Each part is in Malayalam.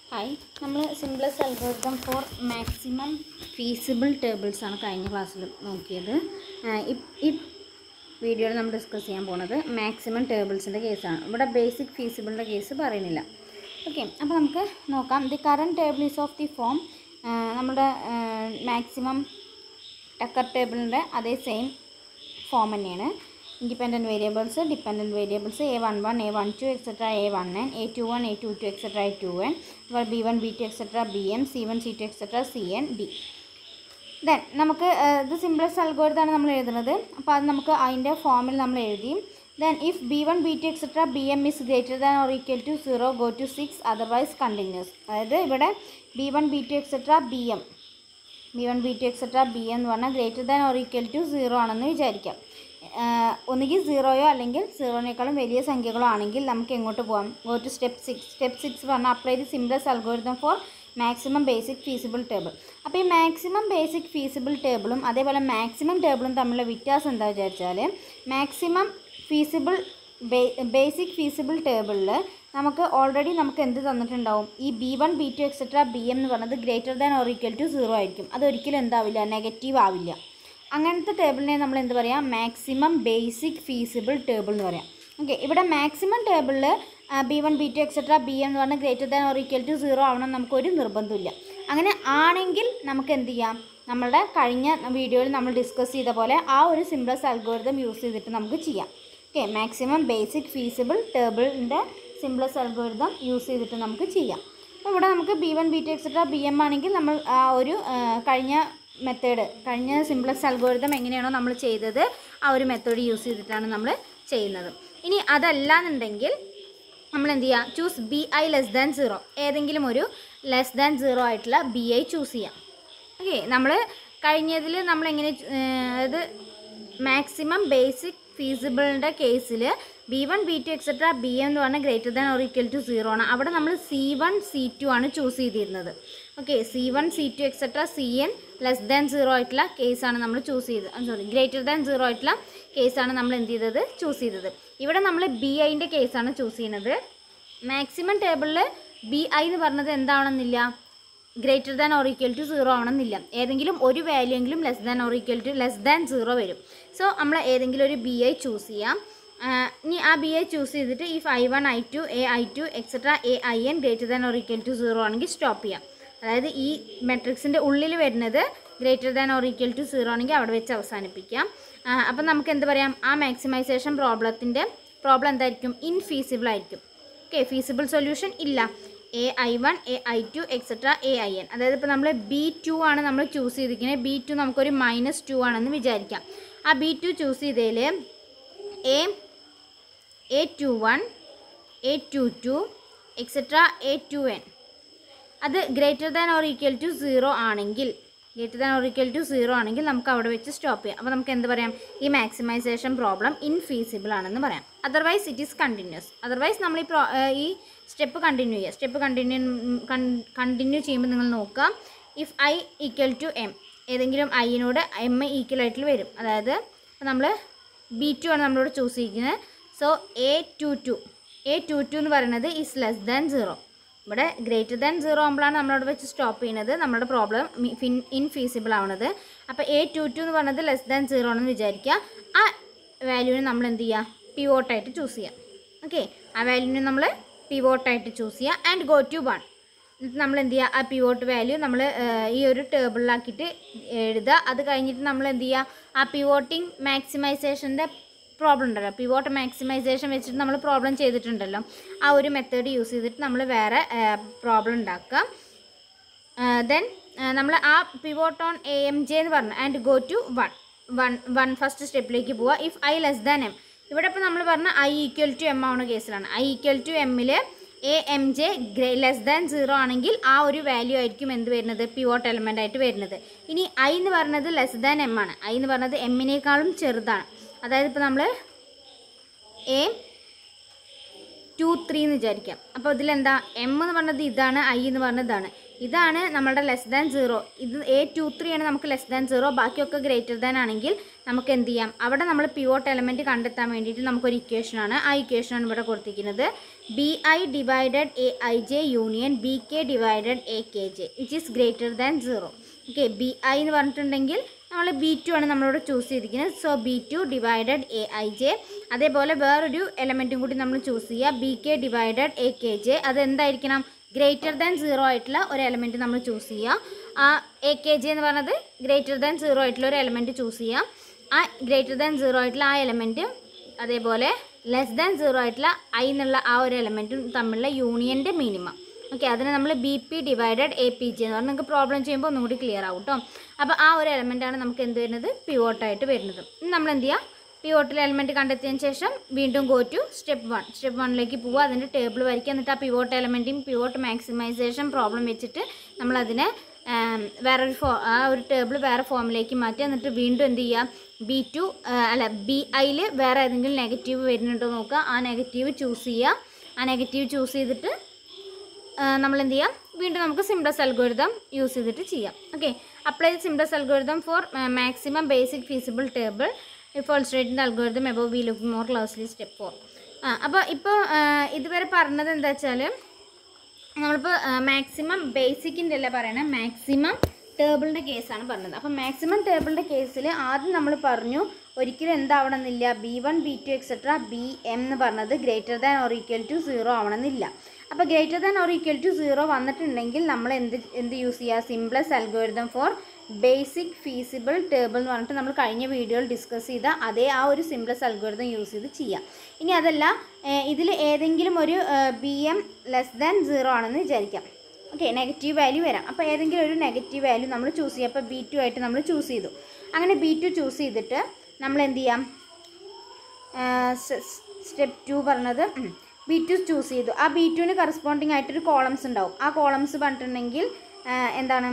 ഹായ് നമ്മൾ simplex algorithm for maximum feasible tables ആണ് കഴിഞ്ഞ ക്ലാസ്സിൽ നോക്കിയത് ആ, ഇ- ഈ വീഡിയോയിൽ നമ്മൾ ഡിസ്കസ് ചെയ്യാൻ പോകുന്നത് മാക്സിമം ടേബിൾസിൻ്റെ കേസാണ് ഇവിടെ ബേസിക് ഫീസിബിളിൻ്റെ കേസ് പറയുന്നില്ല ഓക്കെ അപ്പോൾ നമുക്ക് നോക്കാം the current table is of the form നമ്മുടെ മാക്സിമം ടക്കർ ടേബിളിൻ്റെ അതേ സെയിം ഫോം തന്നെയാണ് independent variables dependent variables A one one A one two etcetera A one N A two one A two two etcetera A two N അതുപോലെ B one B two etcetera B M C one C two etcetera C N D then നമുക്ക് ഏഹ്, ഇത് സിംപ്ലസ്റ്റ് അൽഗോരിതാണ് നമ്മൾ എഴുതുന്നത് അപ്പോൾ അത് നമുക്ക് അതിൻ്റെ ഫോമിൽ നമ്മൾ എഴുതി then if B one B two etcetera B M is greater than or equal to zero go to six otherwise continues അതായത് ഇവിടെ B one B two etcetera B M B one B two etcetera B എന്ന് പറഞ്ഞാൽ greater than or equal to zero ആണെന്ന് വിചാരിക്കാം ആഹ് ഒന്നുകിൽ സീറോയോ അല്ലെങ്കിൽ സീറോനേക്കാളും വലിയ സംഖ്യകളോ ആണെങ്കിൽ നമുക്ക് എങ്ങോട്ട് പോകാം go to step six step six പറഞ്ഞാൽ apply the simplex algorithm for maximum basic feasible table അപ്പോൾ ഈ മാക്സിമം ബേസിക് ഫീസിബിൾ ടേബിളും അതേപോലെ മാക്സിമം ടേബിളും തമ്മിലുള്ള വ്യത്യാസം എന്താ വിചാരിച്ചാൽ മാക്സിമം ഫീസിബിൾ ബേസിക് ഫീസിബിൾ ടേബിളിൽ നമുക്ക് ഓൾറെഡി നമുക്ക് എന്ത് തന്നിട്ടുണ്ടാവും ഈ B one B two etcetera B M എന്ന് പറയുന്നത് greater than or equal to zero ആയിരിക്കും അതൊരിക്കലും എന്താവില്ല നെഗറ്റീവ് ആവില്ല അങ്ങനത്തെ ടേബിളിനെ നമ്മൾ എന്ത് പറയാം മാക്സിമം ബേസിക് ഫീസിബിൾ ടേബിൾ എന്ന് പറയാം ഓക്കെ ഇവിടെ മാക്സിമം ടേബിളിൽ B one B two etcetera B M എന്ന് പറഞ്ഞാൽ greater than or equal to zero ആവണം നമുക്കൊരു നിർബന്ധമില്ല അങ്ങനെ ആണെങ്കിൽ നമുക്ക് എന്ത് ചെയ്യാം നമ്മളുടെ കഴിഞ്ഞ വീഡിയോയിൽ നമ്മൾ ഡിസ്കസ് ചെയ്ത പോലെ ആ ഒരു സിംപ്ലസ് അൽഗോരിതം യൂസ് ചെയ്തിട്ട് നമുക്ക് ചെയ്യാം ഓക്കെ മാക്സിമം ബേസിക് ഫീസിബിൾ ടേബിളിൻ്റെ സിംപ്ലസ് അൽഗോരിതം യൂസ് ചെയ്തിട്ട് നമുക്ക് ചെയ്യാം അപ്പോൾ ഇവിടെ നമുക്ക് B one B two etcetera B M ആണെങ്കിൽ നമ്മൾ ആ ഒരു ആ, കഴിഞ്ഞ മെത്തേഡ് കഴിഞ്ഞ സിംപ്ലസ് അൽഗോരിതം എങ്ങനെയാണോ നമ്മൾ ചെയ്തത് ആ ഒരു മെത്തേഡ് യൂസ് ചെയ്തിട്ടാണ് നമ്മൾ ചെയ്യുന്നത് ഇനി അതല്ല എന്നുണ്ടെങ്കിൽ നമ്മൾ എന്ത് ചെയ്യുക choose B I less than zero ഏതെങ്കിലും ഒരു ലെസ് ദാൻ സീറോ ആയിട്ടുള്ള ബി ഐ ചൂസ് ചെയ്യാം ഓക്കെ നമ്മൾ കഴിഞ്ഞതിൽ നമ്മൾ എങ്ങനെ അതായത് മാക്സിമം ബേസിക് ഫീസിബിളിൻ്റെ കേസിൽ B one B two etcetera B M എന്ന് പറഞ്ഞാൽ greater than or equal to zero ആണ് അവിടെ നമ്മൾ സി വൺ സി ടു ആണ് ചൂസ് ചെയ്തിരുന്നത് okay C one C two etcetera C N less than zero ആയിട്ടുള്ള കേസാണ് നമ്മൾ ചൂസ് ചെയ്തത് സോറി ഗ്രേറ്റർ ദാൻ സീറോ ആയിട്ടുള്ള കേസാണ് നമ്മൾ എന്ത് ചെയ്തത് ചൂസ് ചെയ്തത് ഇവിടെ നമ്മൾ ബി ഐൻ്റെ കേസാണ് ചൂസ് ചെയ്യുന്നത് മാക്സിമം ടേബിളിൽ ബി ഐ എന്ന് പറഞ്ഞത് എന്താവണമെന്നില്ല greater than or equal to zero ആവണമെന്നില്ല ഏതെങ്കിലും ഒരു വാല്യൂ എങ്കിലും less than or equal to less than zero വരും സോ നമ്മൾ ഏതെങ്കിലും ഒരു ബി ഐ ചൂസ് ചെയ്യാം ആ, ഇനി ആ ബി ഐ ചൂസ് ചെയ്തിട്ട് ഈ I one I two A I two etcetera A I N greater than or equal to zero ആണെങ്കിൽ സ്റ്റോപ്പ് ചെയ്യാം അതായത് ഈ മെട്രിക്സിൻ്റെ ഉള്ളിൽ വരുന്നത് greater than or equal to zero ആണെങ്കിൽ അവിടെ വെച്ച് അവസാനിപ്പിക്കാം അപ്പം നമുക്ക് എന്ത് പറയാം ആ മാക്സിമൈസേഷൻ പ്രോബ്ലത്തിൻ്റെ പ്രോബ്ലം എന്തായിരിക്കും ഇൻഫീസിബിൾ ആയിരിക്കും ഓക്കെ ഫീസിബിൾ സൊല്യൂഷൻ ഇല്ല A I one A I two etcetera A I N അതായത് ഇപ്പോൾ നമ്മൾ ബി ടു ആണ് നമ്മൾ ചൂസ് ചെയ്തിരിക്കുന്നത് ബി ടു നമുക്കൊരു മൈനസ് ടു ആണെന്ന് വിചാരിക്കാം ആ ബി ടു ചൂസ് ചെയ്തതിൽ A A two one A two two etcetera A two N അത് greater than or equal to zero ആണെങ്കിൽ greater than or equal to zero ആണെങ്കിൽ നമുക്ക് അവിടെ വെച്ച് സ്റ്റോപ്പ് ചെയ്യാം അപ്പോൾ നമുക്ക് എന്ത് പറയാം ഈ മാക്സിമൈസേഷൻ പ്രോബ്ലം ഇൻഫീസിബിൾ ആണെന്ന് പറയാം otherwise it is continues otherwise നമ്മൾ ഈ പ്രോ ഈ സ്റ്റെപ്പ് കണ്ടിന്യൂ ചെയ്യുക സ്റ്റെപ്പ് കണ്ടിന്യൂ കണ്ടിന്യൂ ചെയ്യുമ്പോൾ നിങ്ങൾ നോക്കുക if I equal to M ഏതെങ്കിലും ഐനോട് എം ഈക്വൽ ആയിട്ട് വരും അതായത് ഇപ്പോൾ നമ്മൾ ബി ടു ആണ് നമ്മളിവിടെ ചൂസ് ചെയ്യുന്നത് so A two two A two two എന്ന് പറയുന്നത് ഈസ് ലെസ് ദാൻ സീറോ ഇവിടെ ഗ്രേറ്റർ ദാൻ സീറോ ആകുമ്പോഴാണ് നമ്മളവിടെ വെച്ച് സ്റ്റോപ്പ് ചെയ്യുന്നത് നമ്മുടെ പ്രോബ്ലം ഇൻഫീസിബിൾ ആവുന്നത് അപ്പോൾ എ ടു ടു എന്ന് പറയുന്നത് ലെസ് ദാൻ സീറോ ആണെന്ന് വിചാരിക്കുക ആ വാല്യൂവിനെ നമ്മൾ എന്ത് ചെയ്യുക പിവോട്ടായിട്ട് ചൂസ് ചെയ്യാം ഓക്കെ ആ വാല്യൂവിനെ നമ്മൾ പിവോട്ടായിട്ട് ചൂസ് ചെയ്യുക ആൻഡ് ഗോ ടു വൺ എന്നിട്ട് നമ്മൾ എന്ത് ചെയ്യുക ആ പിവോട്ട് വാല്യൂ നമ്മൾ ഈ ഒരു ടേബിളിലാക്കിയിട്ട് എഴുതുക അത് കഴിഞ്ഞിട്ട് നമ്മൾ എന്ത് ചെയ്യുക ആ പിവോട്ടിങ് മാക്സിമൈസേഷൻ്റെ പ്രോബ്ലം ഉണ്ടല്ലോ പിവോട്ട് മാക്സിമൈസേഷൻ വെച്ചിട്ട് നമ്മൾ പ്രോബ്ലം ചെയ്തിട്ടുണ്ടല്ലോ ആ ഒരു മെത്തേഡ് യൂസ് ചെയ്തിട്ട് നമ്മൾ വേറെ പ്രോബ്ലം ഉണ്ടാക്കുക ദെൻ നമ്മൾ ആ pivot on A M J എന്ന് പറഞ്ഞു and go to one one one first സ്റ്റെപ്പിലേക്ക് പോവുക if I less than M ഇവിടെ ഇപ്പോൾ നമ്മൾ പറഞ്ഞ ഐ ഈക്വൽ ടു എം ആവുന്ന കേസിലാണ് ഐ ഈക്വൽ ടു എമ്മിൽ എ എം ജെ ഗ്രേ ലെസ് ദാൻ സീറോ ആണെങ്കിൽ ആ ഒരു വാല്യൂ ആയിരിക്കും എന്ത് വരുന്നത് പിവോട്ട് എലമെൻ്റ് ആയിട്ട് വരുന്നത് ഇനി ഐ എന്ന് പറയുന്നത് ലെസ് ദാൻ എം ആണ് ഐ എന്ന് പറയുന്നത് എമ്മിനേക്കാളും ചെറുതാണ് അതായത് ഇപ്പോൾ നമ്മൾ എ ടു ത്രീ എന്ന് വിചാരിക്കാം അപ്പോൾ ഇതിലെന്താ എം എന്ന് പറഞ്ഞത് ഇതാണ് ഐ എന്ന് പറഞ്ഞത് ഇതാണ് ഇതാണ് നമ്മുടെ ലെസ് ദാൻ സീറോ ഇത് എ ടു ത്രീ ആണ് നമുക്ക് ലെസ് ദാൻ സീറോ ബാക്കിയൊക്കെ ഗ്രേറ്റർ ദാൻ ആണെങ്കിൽ നമുക്ക് എന്ത് ചെയ്യാം അവിടെ നമ്മൾ പിവോട്ട് എലമെൻറ്റ് കണ്ടെത്താൻ വേണ്ടിയിട്ട് നമുക്കൊരു ഇക്വേഷനാണ് ആ ഇക്വേഷനാണ് ഇവിടെ കൊടുത്തിരിക്കുന്നത് B I divided A I J union B K divided A K J which is greater than zero okay B I എന്ന് പറഞ്ഞിട്ടുണ്ടെങ്കിൽ നമ്മൾ ബി ടു ആണ് നമ്മളിവിടെ ചൂസ് ചെയ്തിരിക്കുന്നത് so B two divided A I J അതേപോലെ വേറൊരു എലമെൻറ്റും കൂടി നമ്മൾ ചൂസ് ചെയ്യുക B K divided A K J അത് എന്തായിരിക്കണം ഗ്രേറ്റർ ദാൻ സീറോ ആയിട്ടുള്ള ഒരു എലമെൻറ്റ് നമ്മൾ ചൂസ് ചെയ്യുക ആ എ കെ ജി എന്ന് പറഞ്ഞത് ഗ്രേറ്റർ ദാൻ സീറോ ആയിട്ടുള്ള ഒരു എലമെൻറ്റ് ചൂസ് ചെയ്യുക ആ ഗ്രേറ്റർ ദാൻ സീറോ ആയിട്ടുള്ള ആ എലമെൻറ്റും അതേപോലെ ലെസ് ദാൻ സീറോ ആയിട്ടുള്ള ഐ എന്നുള്ള ആ ഒരു എലമെൻറ്റും തമ്മിലുള്ള യൂണിയൻ്റെ മിനിമം ഓക്കെ അതിനെ നമ്മൾ B P divided A P G എന്ന് പറഞ്ഞാൽ നിങ്ങൾക്ക് പ്രോബ്ലം ചെയ്യുമ്പോൾ ഒന്നും കൂടി ക്ലിയർ ആവും കേട്ടോ അപ്പോൾ ആ ഒരു എലമെൻറ്റാണ് നമുക്ക് എന്ത് വരുന്നത് പിവോട്ടായിട്ട് വരുന്നത് ഇനി നമ്മൾ എന്ത് ചെയ്യുക പിവോട്ടിൽ എലമെൻറ്റ് കണ്ടെത്തിയതിന് ശേഷം വീണ്ടും go to step one step വണ്ണിലേക്ക് പോവുക അതിൻ്റെ ടേബിൾ വരയ്ക്കുക എന്നിട്ട് ആ പിവോട്ട് എലമെൻറ്റും പിവോട്ട് മാക്സിമൈസേഷൻ പ്രോബ്ലം വെച്ചിട്ട് നമ്മളതിനെ ആം, വേറൊരു ഫോ ആ ഒരു ടേബിൾ വേറെ ഫോമിലേക്ക് മാറ്റുക എന്നിട്ട് വീണ്ടും എന്ത് ചെയ്യുക ബി ടു അല്ല ബി ഐയിൽ വേറെ ഏതെങ്കിലും നെഗറ്റീവ് വരുന്നുണ്ടോ നോക്കുക ആ നെഗറ്റീവ് ചൂസ് ചെയ്യുക ആ നെഗറ്റീവ് ചൂസ് ചെയ്തിട്ട് നമ്മൾ എന്ത് ചെയ്യാം വീണ്ടും നമുക്ക് സിംപ്ലസ് അൽഗോരിതം യൂസ് ചെയ്തിട്ട് ചെയ്യാം okay apply simplex algorithm for maximum basic feasible table ഇപ്പോൾ സ്ട്രേറ്റിൻ്റെ algorithm above we look more closely step four ആ അപ്പോൾ ഇപ്പോൾ ഇതുവരെ പറഞ്ഞത് എന്താ വെച്ചാൽ നമ്മളിപ്പോൾ മാക്സിമം ബേസിക്കിൻ്റെ അല്ല പറയണത് മാക്സിമം ടേബിളിൻ്റെ കേസാണ് പറഞ്ഞത് അപ്പം മാക്സിമം ടേബിളിൻ്റെ കേസിൽ ആദ്യം നമ്മൾ പറഞ്ഞു ഒരിക്കലും എന്താവണമെന്നില്ല B one B two etcetera B M എന്ന് പറഞ്ഞത് greater than or equal to zero ആവണമെന്നില്ല അപ്പോൾ greater than or equal to zero വന്നിട്ടുണ്ടെങ്കിൽ നമ്മൾ എന്ത് എന്ത് യൂസ് ചെയ്യുക simplex algorithm for basic feasible table എന്ന് പറഞ്ഞിട്ട് നമ്മൾ കഴിഞ്ഞ വീഡിയോയിൽ ഡിസ്കസ് ചെയ്ത അതേ ആ ഒരു സിംപ്ലസ് അൽഗോരിതം യൂസ് ചെയ്ത് ചെയ്യാം ഇനി അതല്ല ഇതിൽ ഏതെങ്കിലും ഒരു B M less than zero ആണെന്ന് വിചാരിക്കാം ഓക്കെ നെഗറ്റീവ് വാല്യൂ വരാം അപ്പോൾ ഏതെങ്കിലും ഒരു നെഗറ്റീവ് വാല്യൂ നമ്മൾ ചൂസ് ചെയ്യുക അപ്പോൾ ബി ടു ആയിട്ട് നമ്മൾ ചൂസ് ചെയ്തു അങ്ങനെ ബി ടു ചൂസ് ചെയ്തിട്ട് നമ്മൾ എന്ത് ചെയ്യാം സ്റ്റെപ്പ് ടു പറഞ്ഞത് ബി ടു ചൂസ് ചെയ്തു ആ ബി ടുവിന് കറസ്പോണ്ടിങ് ആയിട്ടൊരു കോളംസ് ഉണ്ടാവും ആ കോളംസ് പറഞ്ഞിട്ടുണ്ടെങ്കിൽ ആ, എന്താണ്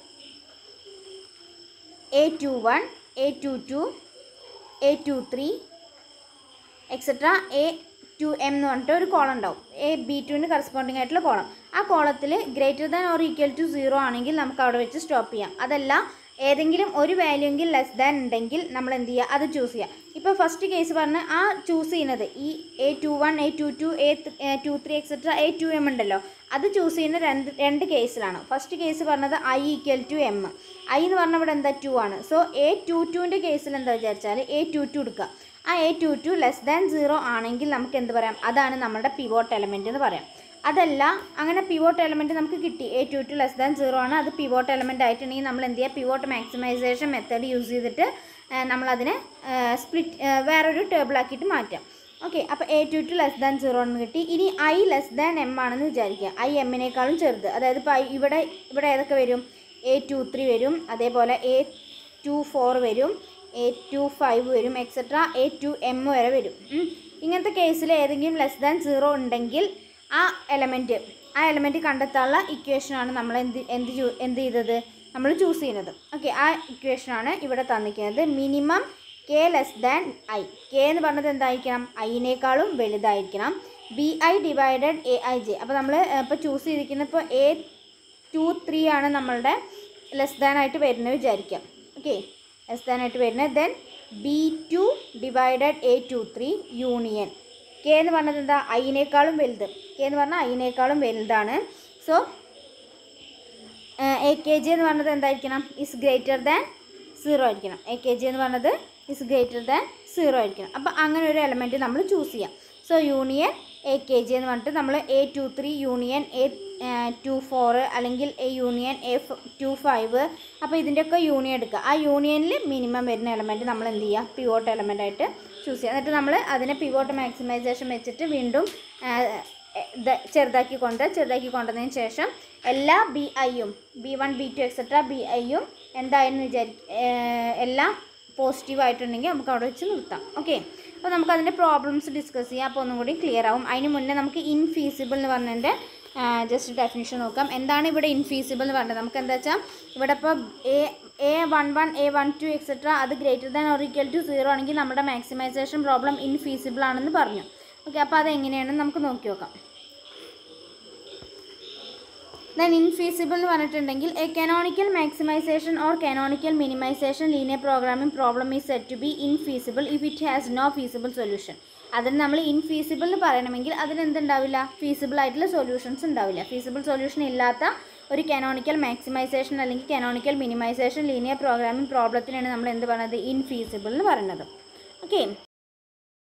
A two one A two two A two three etcetera A two M എന്ന് പറഞ്ഞിട്ട് ഒരു കോളം ഉണ്ടാവും എ ബി ടുവിന് കറസ്പോണ്ടിങ് ആയിട്ടുള്ള കോളം ആ കോളത്തിൽ greater than or equal to zero ആണെങ്കിൽ നമുക്ക് അവിടെ വെച്ച് സ്റ്റോപ്പ് ചെയ്യാം അതല്ല ഏതെങ്കിലും ഒരു വാല്യൂ എങ്കിൽ ലെസ് ദാൻ ഉണ്ടെങ്കിൽ നമ്മൾ എന്ത് ചെയ്യുക അത് ചൂസ് ചെയ്യുക ഇപ്പോൾ ഫസ്റ്റ് കേസ് പറഞ്ഞ് ആ ചൂസ് ചെയ്യുന്നത് ഈ A two one A two two A two three etcetera A two M ഉണ്ടല്ലോ അത് ചൂസ് ചെയ്യുന്ന രണ്ട് രണ്ട് കേസിലാണ് ഫസ്റ്റ് കേസ് പറഞ്ഞത് I equal to M I എന്ന് പറഞ്ഞാൽ ഇവിടെ എന്താ ടു ആണ് സോ എ ടു ടുവിൻ്റെ കേസിൽ എന്താ വിചാരിച്ചാൽ എ ടു ടു എടുക്കുക ആ A two two less than zero ആണെങ്കിൽ നമുക്ക് എന്ത് പറയാം അതാണ് നമ്മുടെ പിവോട്ട് എലമെൻറ്റ് എന്ന് പറയാം അതല്ല അങ്ങനെ പിവോട്ട് എലമെൻറ്റ് നമുക്ക് കിട്ടി A two two less than zero ആണ് അത് പിവോട്ട് എലമെൻറ്റ് ആയിട്ടുണ്ടെങ്കിൽ നമ്മൾ എന്ത് ചെയ്യുക പിവോട്ട് മാക്സിമൈസേഷൻ മെത്തേഡ് യൂസ് ചെയ്തിട്ട് ആ, നമ്മളതിനെ സ്പ്ലിറ്റ് വേറൊരു ടേബിളാക്കിയിട്ട് മാറ്റാം ഓക്കെ അപ്പോൾ A two two less than zero എന്ന് കിട്ടി ഇനി ഐ ലെസ് ദാൻ എം ആണെന്ന് വിചാരിക്കുക ഐ എമ്മിനേക്കാളും ചെറുത് അതായത് ഇപ്പോൾ ഇവിടെ ഇവിടെ ഏതൊക്കെ വരും എ ടു ത്രീ വരും അതേപോലെ എ ടു ഫോർ വരും എ ടു ഫൈവ് വരും എക്സെട്ര എ ടു എം വരെ വരും ഉം. ഇങ്ങനത്തെ കേസിൽ ഏതെങ്കിലും ലെസ് ദാൻ സീറോ ഉണ്ടെങ്കിൽ ആ എലമെൻറ്റ് ആ എലമെൻറ്റ് കണ്ടെത്താനുള്ള ഇക്വേഷനാണ് നമ്മൾ എന്ത് എന്ത് ചൂ- എന്ത് ചെയ്തത് നമ്മൾ ചൂസ് ചെയ്യുന്നത് ഓക്കെ ആ ഇക്വേഷനാണ് ഇവിടെ തന്നിരിക്കുന്നത് minimum K less than I K എന്ന് പറഞ്ഞത് എന്തായിരിക്കണം ഐനേക്കാളും വലുതായിരിക്കണം B I divided A I J അപ്പോൾ നമ്മൾ ഇപ്പോൾ ചൂസ് ചെയ്തിരിക്കുന്ന ഇപ്പോൾ എ ടു ത്രീ ആണ് നമ്മളുടെ ലെസ് ദാൻ ആയിട്ട് വരുന്നത് വിചാരിക്കാം ഓക്കെ ലെസ് ദാൻ ആയിട്ട് വരുന്നത് then B two divided A two three union K എന്ന് പറഞ്ഞത് എന്താ ഐനേക്കാളും വലുത് കെ എന്ന് പറഞ്ഞാൽ ഐനേക്കാളും വലുതാണ് സോ എ കെ ജി എന്ന് പറഞ്ഞത് എന്തായിരിക്കണം ഇസ് ഗ്രേറ്റർ ദാൻ സീറോ ആയിരിക്കണം എ കെ ജി എന്ന് പറഞ്ഞത് ഇസ് ഗ്രേറ്റർ ദാൻ സീറോ ആയിരിക്കണം അപ്പോൾ അങ്ങനെ ഒരു എലമെൻറ്റ് നമ്മൾ ചൂസ് ചെയ്യാം so union A K G എന്ന് പറഞ്ഞിട്ട് നമ്മൾ A two three union A two four അല്ലെങ്കിൽ A union A two five അപ്പോൾ ഇതിൻ്റെയൊക്കെ യൂണിയൻ എടുക്കുക ആ യൂണിയനിൽ മിനിമം വരുന്ന എലമെൻറ്റ് നമ്മൾ എന്ത് ചെയ്യുക പിവോട്ട് എലമെൻ്റ് ആയിട്ട് ചൂസ് ചെയ്യുക എന്നിട്ട് നമ്മൾ അതിനെ പിവോട്ട് മാക്സിമൈസേഷൻ വെച്ചിട്ട് വീണ്ടും ആ, ഇത് ചെറുതാക്കി കൊണ്ട് ചെറുതാക്കി കൊണ്ടതിന് ശേഷം എല്ലാ ബി ഐയും B one B two etcetera B ഐയും എന്തായെന്ന് വിചാരി ഏഹ് എല്ലാം പോസിറ്റീവ് ആയിട്ടുണ്ടെങ്കിൽ നമുക്ക് അവിടെ വെച്ച് നിർത്താം ഓക്കെ അപ്പോൾ നമുക്ക് അതിൻ്റെ പ്രോബ്ലംസ് ഡിസ്കസ് ചെയ്യാം അപ്പോൾ ഒന്നും കൂടി ക്ലിയർ ആവും അതിന് മുന്നേ നമുക്ക് ഇൻഫീസിബിൾ എന്ന് പറഞ്ഞതിൻ്റെ ജസ്റ്റ് ഡെഫിനിഷൻ നോക്കാം എന്താണ് ഇവിടെ ഇൻഫീസിബിൾ എന്ന് പറഞ്ഞത് നമുക്ക് എന്താ വെച്ചാൽ ഇവിടെ ഇപ്പോൾ A A one one A one two etcetera അത് greater than or equal to zero ആണെങ്കിൽ നമ്മുടെ മാക്സിമൈസേഷൻ പ്രോബ്ലം ഇൻഫീസിബിൾ ആണെന്ന് പറഞ്ഞു ഓക്കെ അപ്പോൾ അത് എങ്ങനെയാണെന്ന് നമുക്ക് നോക്കി നോക്കാം ദെൻ ഇൻഫീസിബിൾ എന്ന് പറഞ്ഞിട്ടുണ്ടെങ്കിൽ A canonical maximization or canonical minimization linear programming problem is set to be infeasible if it has no feasible solution അതിന് നമ്മൾ ഇൻഫീസിബിൾ എന്ന് പറയണമെങ്കിൽ അതിന് എന്തുണ്ടാവില്ല ഫീസിബിൾ ആയിട്ടുള്ള സൊല്യൂഷൻസ് ഉണ്ടാവില്ല ഫീസിബിൾ സൊല്യൂഷൻ ഇല്ലാത്ത ഒരു കനോണിക്കൽ മാക്സിമൈസേഷൻ അല്ലെങ്കിൽ കനോണിക്കൽ മിനിമൈസേഷൻ ലീനിയർ പ്രോഗ്രാമിംഗ് പ്രോബ്ലത്തിനാണ് നമ്മൾ എന്ത് പറയുന്നത് ഇൻഫീസിബിൾ എന്ന് പറയുന്നത് ഓക്കെ